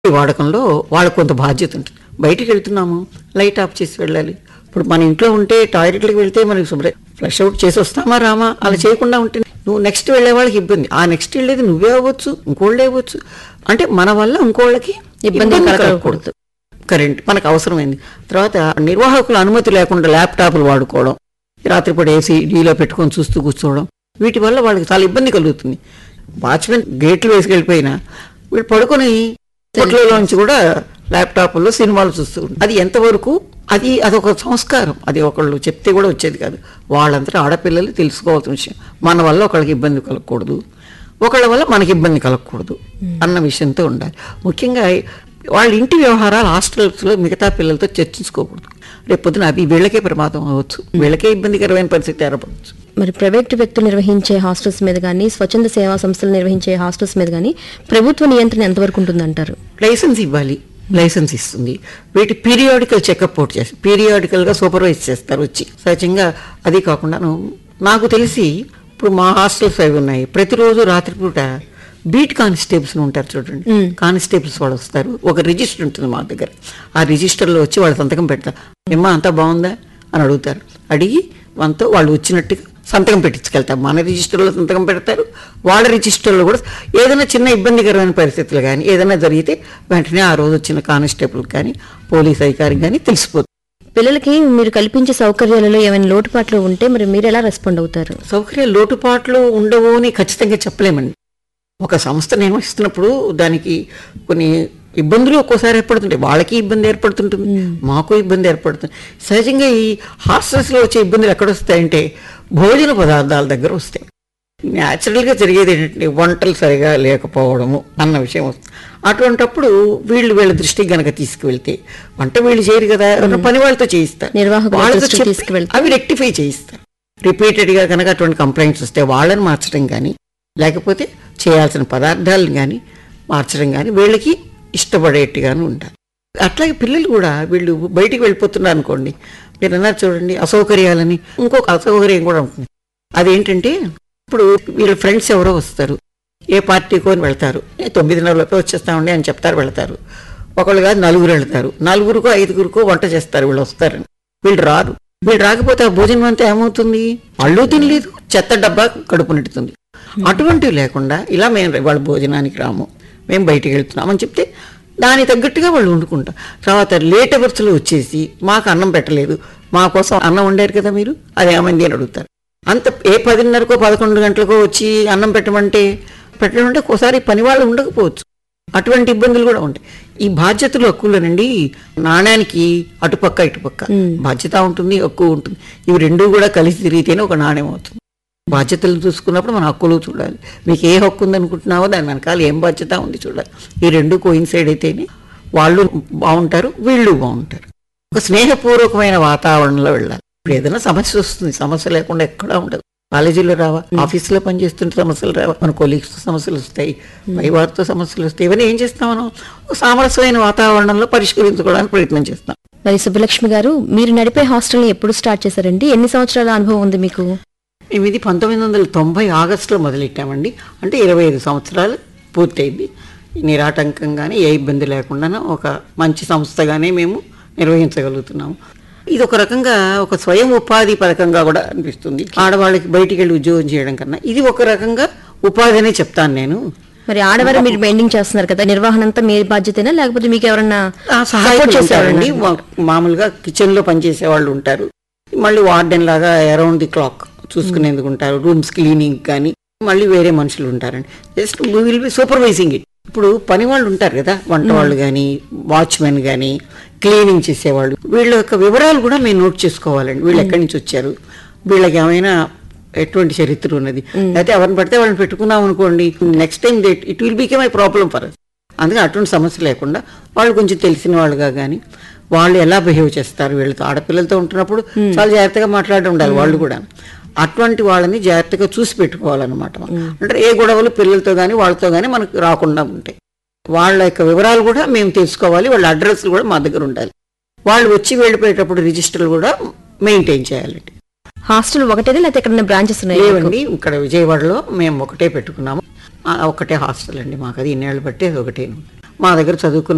ఈ వాడకంలో వాళ్ళకు కొంత బాధ్యత ఉంటుంది బయటికి వెళ్తున్నాము లైట్ ఆఫ్ చేసి వెళ్ళాలి ఇప్పుడు మన ఇంట్లో ఉంటే టాయిలెట్కి వెళ్తే మనకి శుభ్ర ఫ్లష్ అవుట్ చేసి వస్తామా రామా అలా చేయకుండా ఉంటే నువ్వు నెక్స్ట్ వెళ్ళే వాళ్ళకి ఇబ్బంది ఆ నెక్స్ట్ వెళ్ళేది నువ్వే అవ్వచ్చు ఇంకోళ్ళే అవ్వచ్చు అంటే మన వల్ల ఇంకోళ్ళకి ఇబ్బంది కలగకూడదు. కలగకూడదు కరెంట్ మనకు అవసరమైంది తర్వాత నిర్వాహకుల అనుమతి లేకుండా ల్యాప్టాప్లు వాడుకోవడం రాత్రిపూట ఏసీ డీలో పెట్టుకొని చూస్తూ కూర్చోవడం వీటి వల్ల వాళ్ళకి చాలా ఇబ్బంది కలుగుతుంది వాచ్మెన్ గేట్లు వేసుకెళ్ళిపోయినా వీళ్ళు పడుకొని నుంచి కూడా ల్యాప్టాప్లో సినిమాలు చూస్తూ ఉంటారు. అది ఎంతవరకు అది అదొక సంస్కారం అది ఒకళ్ళు చెప్తే కూడా వచ్చేది కాదు వాళ్ళంతా ఆడపిల్లలు తెలుసుకోవాల్సిన విషయం మన వల్ల ఒకళ్ళకి ఇబ్బంది కలగకూడదు ఒకళ్ళ వల్ల మనకి ఇబ్బంది కలగకూడదు అన్న విషయంతో ఉండాలి ముఖ్యంగా వాళ్ళ ఇంటి వ్యవహారాలు హాస్టల్స్లో మిగతా పిల్లలతో చర్చించుకోకూడదు రేపు పొద్దున అవి వీళ్ళకే ప్రమాదం అవ్వచ్చు వీళ్ళకే ఇబ్బందికరమైన పరిస్థితి ఏర్పడవచ్చు మరి ప్రైవేట్ వ్యక్తులు నిర్వహించే హాస్టల్స్ మీద కానీ స్వచ్ఛంద సేవా సంస్థలు నిర్వహించే హాస్టల్స్ మీద కానీ ప్రభుత్వ నియంత్రణ ఎంతవరకు ఉంటుందంటారు లైసెన్స్ ఇవ్వాలి లైసెన్స్ ఇస్తుంది వీటి పీరియాడికల్ చెకప్ అవుట్ చేసి పీరియాడికల్గా సూపర్వైజ్ చేస్తారు వచ్చి సహజంగా అది కాకుండా నాకు తెలిసి ఇప్పుడు మా హాస్టల్స్ అవి ఉన్నాయి ప్రతిరోజు రాత్రిపూట బీట్ కానిస్టేబుల్స్ ఉంటారు చూడండి కానిస్టేబుల్స్ వాళ్ళు వస్తారు ఒక రిజిస్టర్ ఉంటుంది మా దగ్గర ఆ రిజిస్టర్లో వచ్చి వాళ్ళు సంతకం పెడతారు ఏమ్మా అంతా బాగుందా అని అడుగుతారు అడిగి మనతో వాళ్ళు వచ్చినట్టుగా సంతకం పెట్టించుకెళ్తారు మన రిజిస్టర్లో సంతకం పెడతారు వాళ్ళ రిజిస్టర్లో కూడా ఏదైనా చిన్న ఇబ్బందికరమైన పరిస్థితులు కానీ ఏదైనా జరిగితే వెంటనే ఆ రోజు వచ్చిన కానిస్టేబుల్ కానీ పోలీస్ అధికారికి కానీ తెలిసిపోతుంది పిల్లలకి మీరు కల్పించే సౌకర్యాలలో ఏమైనా లోటుపాట్లు ఉంటే మరి మీరు ఎలా రెస్పాండ్ అవుతారు సౌకర్యాలు లోటుపాట్లు ఉండవు అని ఖచ్చితంగా చెప్పలేమండి ఒక సంస్థ నిర్వహిస్తున్నప్పుడు దానికి కొన్ని ఇబ్బందులు ఒక్కోసారి ఏర్పడుతుంటాయి వాళ్ళకి ఇబ్బంది ఏర్పడుతుంటుంది మాకు ఇబ్బంది ఏర్పడుతుంది సహజంగా ఈ హాస్టల్స్లో వచ్చే ఇబ్బందులు ఎక్కడ వస్తాయంటే భోజన పదార్థాల దగ్గర వస్తాయి న్యాచురల్గా జరిగేది ఏంటంటే వంటలు సరిగా లేకపోవడము అన్న విషయం వస్తుంది అటువంటప్పుడు వీళ్ళు వీళ్ళ దృష్టికి గనక తీసుకువెళ్తే వంట వీళ్ళు చేయరు కదా ఎవరైనా పని వాళ్ళతో చేయిస్తారు నిర్వాహకుల వాళ్ళతో దృష్టికి చెప్పి తీసుకువెళ్తే. అవి రెక్టిఫై చేయిస్తారు రిపీటెడ్గా కనుక అటువంటి కంప్లైంట్స్ వస్తే వాళ్ళని మార్చడం కానీ లేకపోతే చేయాల్సిన పదార్థాలను కానీ మార్చడం కానీ వీళ్ళకి ఇష్టపడేట్టుగాను ఉండాలి అట్లాగే పిల్లలు కూడా వీళ్ళు బయటికి వెళ్ళిపోతున్నారు అనుకోండి మీరు అన్నారు చూడండి అసౌకర్యాలని ఇంకొక అసౌకర్యం కూడా ఉంటుంది అదేంటంటే ఇప్పుడు వీళ్ళ ఫ్రెండ్స్ ఎవరో వస్తారు ఏ పార్టీకో అని వెళ్తారు "ఏ, తొమ్మిదిన్నరలోపే వచ్చేస్తామండి అని చెప్తారు వెళ్తారు ఒకళ్ళు కాదు నలుగురు వెళ్తారు నలుగురికో ఐదుగురికో వంట చేస్తారు వీళ్ళు వస్తారని వీళ్ళు రారు వీళ్ళు రాకపోతే ఆ భోజనం అంతా ఏమవుతుంది వాళ్ళు తినలేదు చెత్త డబ్బా కడుపు నిండుతుంది అటువంటివి లేకుండా ఇలా మేము వాళ్ళ భోజనానికి రాము మేము బయటికి వెళ్తున్నాం అని చెప్తే దానికి తగ్గట్టుగా వాళ్ళు వండుకుంటారు తర్వాత లేట్ అవర్స్లో వచ్చేసి మాకు అన్నం పెట్టలేదు మా కోసం అన్నం వండారు కదా మీరు అది ఏమైంది అని అడుగుతారు అంత ఏ పదిన్నరకో పదకొండు గంటలకో వచ్చి అన్నం పెట్టమంటే పెట్టమంటే ఒకసారి పని వాళ్ళు ఉండకపోవచ్చు అటువంటి ఇబ్బందులు కూడా ఉంటాయి ఈ బాధ్యతలు హక్కులనండి నాణ్యానికి అటుపక్క ఇటుపక్క బాధ్యత ఉంటుంది హక్కు ఉంటుంది ఇవి రెండు కూడా కలిసి తిరిగితేనే ఒక నాణ్యం అవుతుంది బాధ్యతలు చూసుకున్నప్పుడు మన హక్కులు చూడాలి మీకు ఏ హక్కు ఉందనుకుంటున్నావో దాని వెనకాల ఏం బాధ్యత ఉంది చూడాలి ఈ రెండు కోయిన్సైడ్ అయితేనే వాళ్ళు బాగుంటారు వీళ్ళు బాగుంటారు ఒక స్నేహపూర్వకమైన వాతావరణంలో వెళ్ళాలి ఇప్పుడు ఏదైనా సమస్య వస్తుంది సమస్య లేకుండా ఎక్కడా ఉండదు కాలేజీలో రావా ఆఫీసులో పనిచేస్తుంటే సమస్యలు రావా మన కొలీగ్స్ సమస్యలు వస్తాయి పై వారితో సమస్యలు వస్తాయి ఇవన్నీ ఏం చేస్తాం మనం ఒక సామరస్యమైన వాతావరణంలో పరిష్కరించుకోవడానికి ప్రయత్నం చేస్తాం మరి సుబ్బలక్ష్మి గారు మీరు నడిపే హాస్టల్ని ఎప్పుడు స్టార్ట్ చేశారండి ఎన్ని సంవత్సరాల అనుభవం ఉంది మీకు మేము ఇది పంతొమ్మిది వందల తొంభై ఆగస్టులో మొదలెట్టామండి అంటే ఇరవై ఐదు సంవత్సరాలు పూర్తయింది నిరాటంకంగానే ఏ ఇబ్బంది లేకుండా ఒక మంచి సంస్థగానే మేము నిర్వహించగలుగుతున్నాము ఇది ఒక రకంగా ఒక స్వయం ఉపాధి పథకంగా కూడా అనిపిస్తుంది ఆడవాళ్ళకి బయటికి వెళ్ళి ఉద్యోగం చేయడం కన్నా ఇది ఒక రకంగా ఉపాధి అనే చెప్తాను నేను మరి ఆడవారు మీరు మెయింటైన్ చేస్తున్నారు కదా నిర్వహణ అంతా మీ బాధ్యతేనా లేకపోతే మీకు ఎవరన్నా ఆ, సహాయకులు ఉంటారండి మా- మామూలుగా కిచెన్ లో పనిచేసే వాళ్ళు ఉంటారు మళ్ళీ వార్డెన్ లాగా అరౌండ్ ది క్లాక్ చూసుకునేందుకు ఉంటారు రూమ్స్ క్లీనింగ్ కానీ మళ్ళీ వేరే మనుషులు ఉంటారండి just will be supervising it ఇప్పుడు పని వాళ్ళు ఉంటారు కదా వంట వాళ్ళు కానీ వాచ్మెన్ కానీ క్లీనింగ్ చేసేవాళ్ళు వీళ్ళ యొక్క వివరాలు కూడా మేము నోట్ చేసుకోవాలండి వీళ్ళు ఎక్కడి నుంచి వచ్చారు వీళ్ళకి ఏమైనా ఎటువంటి చరిత్ర ఉన్నది అయితే ఎవరిని పడితే వాళ్ళని పెట్టుకున్నాం అనుకోండి next time it will became a problem for us అందుకే అటువంటి సమస్య లేకుండా వాళ్ళు కొంచెం తెలిసిన వాళ్ళుగా కానీ వాళ్ళు ఎలా బిహేవ్ చేస్తారు వీళ్ళతో ఆడపిల్లలతో ఉంటున్నప్పుడు చాలా జాగ్రత్తగా మాట్లాడి ఉండాలి వాళ్ళు కూడా అటువంటి వాళ్ళని జాగ్రత్తగా చూసి పెట్టుకోవాలన్నమాట మనం. అంటే ఏ గొడవలు పిల్లలతో కానీ వాళ్ళతో కానీ మనకు రాకుండా ఉంటాయి వాళ్ళ యొక్క వివరాలు కూడా మేము తెలుసుకోవాలి వాళ్ళ అడ్రస్లు కూడా మా దగ్గర ఉండాలి వాళ్ళు వచ్చి వెళ్ళిపోయేటప్పుడు రిజిస్టర్లు కూడా మెయింటైన్ చేయాలండి హాస్టల్ ఒకటేనా లేకపోతే ఎక్కడైనా బ్రాంచెస్ ఉన్నాయి లేవండి ఇక్కడ విజయవాడలో మేము ఒకటే పెట్టుకున్నాము ఆ, ఒకటే హాస్టల్ అండి మాకు అది ఇన్నేళ్ళు బట్టి అది ఒకటే మా దగ్గర చదువుకున్న